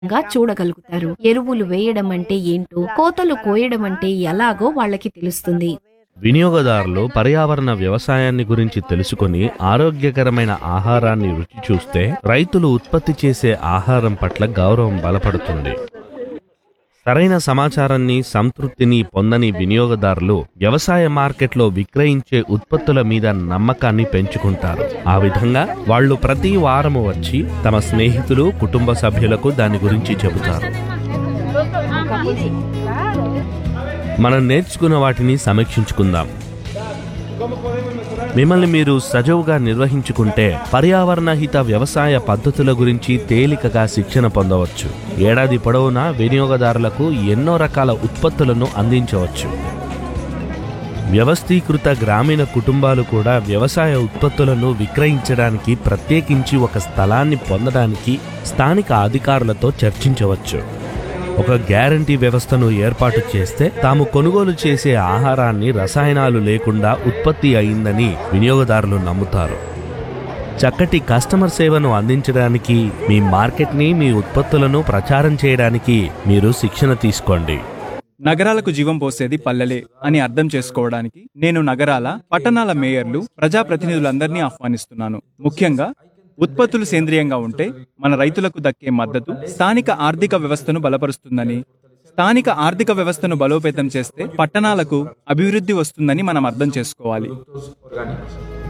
గా చూడగలుగుతారు ఎరువులు వేయడం అంటే ఏంటో కోతలు కోయడం అంటే ఎలాగో వాళ్ళకి తెలుస్తుంది వినియోగదారులు పర్యావరణ వ్యవసాయాన్ని గురించి తెలుసుకొని ఆరోగ్యకరమైన ఆహారాన్ని రుచి చూస్తే రైతులు ఉత్పత్తి చేసే ఆహారం పట్ల గౌరవం బలపడుతుంది సరైన సమాచారాన్ని సంతృప్తిని పొందని వినియోగదారులు వ్యవసాయ మార్కెట్లో విక్రయించే ఉత్పత్తుల మీద నమ్మకాన్ని పెంచుకుంటారు ఆ విధంగా వాళ్ళు ప్రతి వారము వచ్చి తమ స్నేహితులు కుటుంబ సభ్యులకు దాని గురించి చెబుతారు మనం నేర్చుకున్న వాటిని సమీక్షించుకుందాం మిమ్మల్ని మీరు సజవుగా నిర్వహించుకుంటే పర్యావరణ హిత వ్యవసాయ పద్ధతుల గురించి తేలికగా శిక్షణ పొందవచ్చు ఏడాది పొడవునా వినియోగదారులకు ఎన్నో రకాల ఉత్పత్తులను అందించవచ్చు వ్యవస్థీకృత గ్రామీణ కుటుంబాలు కూడా వ్యవసాయ ఉత్పత్తులను విక్రయించడానికి ప్రత్యేకించి ఒక స్థలాన్ని పొందడానికి స్థానిక అధికారులతో చర్చించవచ్చు ఒక గ్యారంటీ వ్యవస్థను ఏర్పాటు చేస్తే తాము కొనుగోలు చేసే ఆహారాన్ని రసాయనాలు లేకుండా ఉత్పత్తి అయిందని వినియోగదారులు నమ్ముతారు చక్కటి కస్టమర్ సేవను అందించడానికి మీ మార్కెట్ని మీ ఉత్పత్తులను ప్రచారం చేయడానికి మీరు శిక్షణ తీసుకోండి నగరాలకు జీవం పోసేది పల్లెలే అని అర్థం చేసుకోవడానికి నేను నగరాల పట్టణాల మేయర్లు ప్రజాప్రతినిధులందరినీ ఆహ్వానిస్తున్నాను ముఖ్యంగా ఉత్పత్తులు సేంద్రియంగా ఉంటే మన రైతులకు దక్కే మద్దతు స్థానిక ఆర్థిక వ్యవస్థను బలపరుస్తుందని స్థానిక ఆర్థిక వ్యవస్థను బలోపేతం చేస్తే పట్టణాలకు అభివృద్ధి వస్తుందని మనం అర్థం చేసుకోవాలి